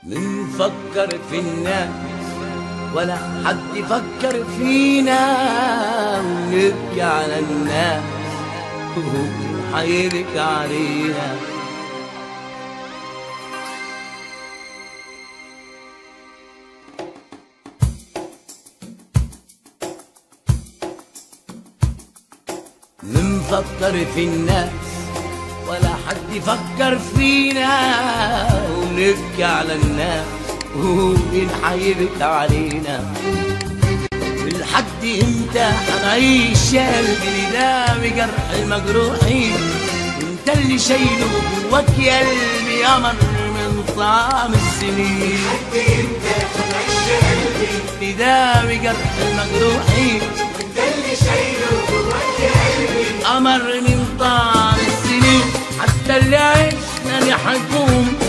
منفكر في الناس ولا حد يفكر فينا ونبكي على الناس وحيبكي علينا منفكر في الناس ولا حد يفكر فينا ونبكي على الناس ومين حيبكي علينا لحد امتى حنعيش يا قلبي ندام جرح المجروحين انت اللي شايله جواك يا قلبي قمر من طعام السنين لحد امتى هنعيش يا قلبي ندام جرح المجروحين وانت اللي شايله جواك يا قلبي قمر من طعم السنين حتى اللي عشنا نحكم